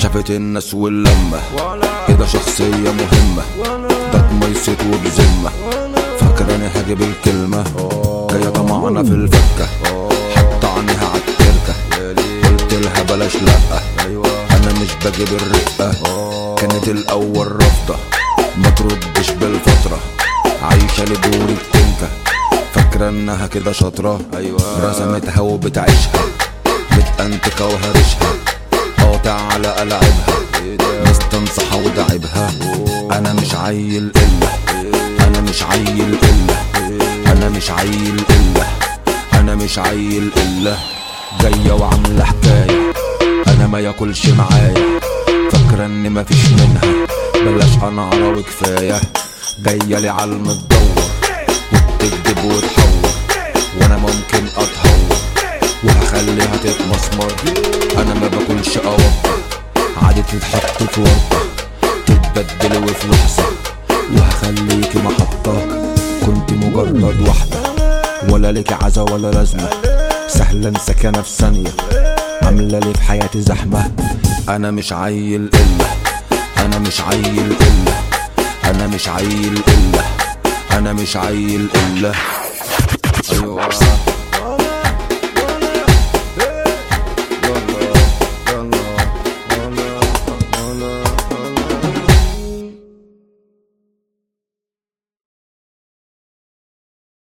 شافت الناس واللمة كده شخصية مهمة ده ميسيت وبذمة فاكراني هجيب الكلمة جاية طمعانة في الفكة حط عينيها عالتركة قلت لها بلاش لأ أنا مش بجيب الرقة كانت الأول رافضة ما تردش بالفترة عايشة لدور التنكة فاكرة انها كده شاطرة رسمتها وبتعيشها بتأنتكة وهرشها قاطع على ألعبها مستنصحة ودعبها أنا مش عيل إلا أنا مش عيل إلا أنا مش عيل إلا أنا مش عيل إلا جاية وعاملة حكاية أنا ما ياكلش معايا فاكرة إن مفيش منها بلاش أنا عراوي كفاية جاية لي على المتدور وبتكدب وتحور وأنا ممكن أتهور وهخليها تتمسمر انا ما باكلش اوضه عادي تتحط في ورطه تتبدل وفي لحظه وهخليكي محطه كنت مجرد واحده ولا ليكي عزا ولا لازمه سهلا سكنة في ثانيه عامله لي في حياتي زحمه انا مش عيل الا انا مش عيل الا انا مش عيل الا انا مش عيل الا ايوه